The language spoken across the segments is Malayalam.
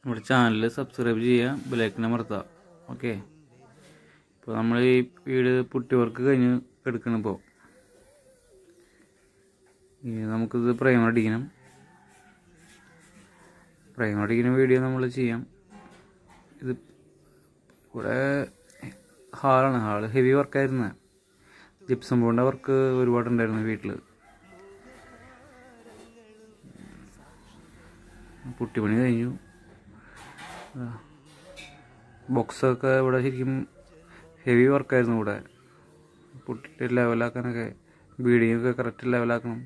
നമ്മുടെ ചാനൽ സബ്സ്ക്രൈബ് ചെയ്യുക ബെലൈക്കൺ അമർത്തുക ഓക്കെ ഇപ്പോൾ നമ്മൾ ഈ വീട് പുട്ടി വർക്ക് കഴിഞ്ഞ് എടുക്കണം ഇപ്പോൾ ഇനി നമുക്കിത് പ്രൈമർ അടിക്കണം പ്രൈമർ അടിക്കുന്ന വീഡിയോ നമ്മൾ ചെയ്യാം ഇത് ഇവിടെ ഹാളാണ് ഹാള് ഹെവി വർക്കായിരുന്നു ജിപ്സം ബോണ്ട വർക്ക് ഒരുപാടുണ്ടായിരുന്നു വീട്ടിൽ പുട്ടിപ്പണി കഴിഞ്ഞു ബോക്സൊക്കെ ഇവിടെ ശരിക്കും ഹെവി വർക്കായിരുന്നു ഇവിടെ പുട്ടിട്ട് ലെവലാക്കാനൊക്കെ ബീഡിങ്ങൊക്കെ കറക്റ്റ് ലെവലാക്കണം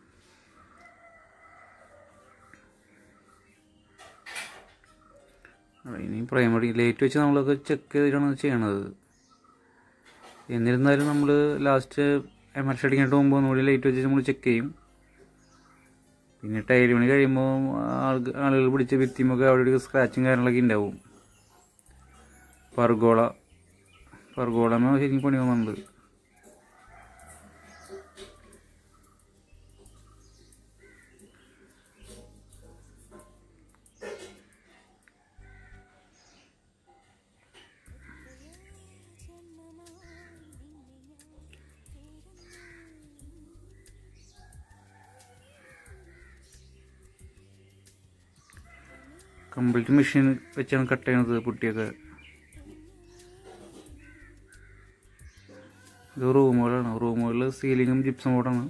ഇനി പ്രൈമറി ലേറ്റ് വെച്ച് നമ്മളൊക്കെ ചെക്ക് ചെയ്തിട്ടാണ് ചെയ്യണത് എന്നിരുന്നാലും നമ്മൾ ലാസ്റ്റ് എം എൽ അടിക്കാനായിട്ട് മുമ്പ് ഒന്നുകൂടി ലൈറ്റ് വെച്ച് നമ്മൾ ചെക്ക് ചെയ്യും പിന്നെ ടൈൽ പണി കഴിയുമ്പോൾ ആൾക്ക് ആളുകൾ പിടിച്ച് ഭിത്തിമൊക്കെ അവിടെ ഒരു സ്ക്രാച്ചും കാര്യങ്ങളൊക്കെ ഉണ്ടാവും പർഗോള പർഗോളമ ശരിക്കും പണി വന്നുണ്ട് കംപ്ലീറ്റ് മെഷീൻ വെച്ചാണ് കട്ട് ചെയ്യണത് പുട്ടിയൊക്കെ ഇത് റൂമുകളാണ് റൂമുകളിൽ സീലിങ്ങും ജിപ്സം ബോർഡാണ്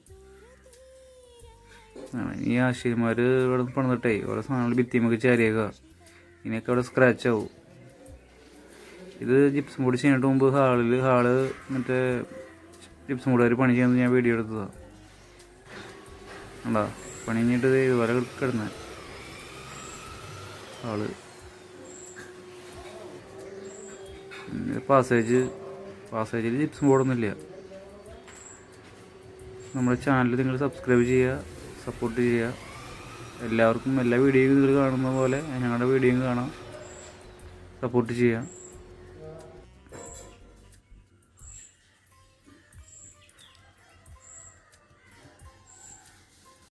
ഈ ആശയന്മാർ ഇവിടെ പണിതിട്ടേ ഓരോ സാധനങ്ങൾ ഭിത്തിമൊക്കെ ചാരിയേക്കുക ഇതിനൊക്കെ അവിടെ സ്ക്രാച്ച് ആവും ഇത് ജിപ്സം ബോർഡ് ചെയ്യണിട്ട് മുമ്പ് ഹാളിൽ ഹാള് മറ്റേ ജിപ്സം ബോർഡുകാർ പണി ചെയ്യുന്നത് ഞാൻ വീഡിയോ എടുത്തതാണ് കണ്ടാ പണി കഴിഞ്ഞിട്ട് ദേ ഇതുപോലെ കിടന്നേ ആള് പാസേജ് പാസേജിൽ ജിപ്സും ബോർഡൊന്നുമില്ല നമ്മുടെ ചാനൽ നിങ്ങൾ സബ്സ്ക്രൈബ് ചെയ്യുക സപ്പോർട്ട് ചെയ്യുക എല്ലാവർക്കും എല്ലാ വീഡിയോയും നിങ്ങൾ കാണുന്ന പോലെ ഞങ്ങളുടെ വീഡിയോയും കാണാം സപ്പോർട്ട് ചെയ്യുക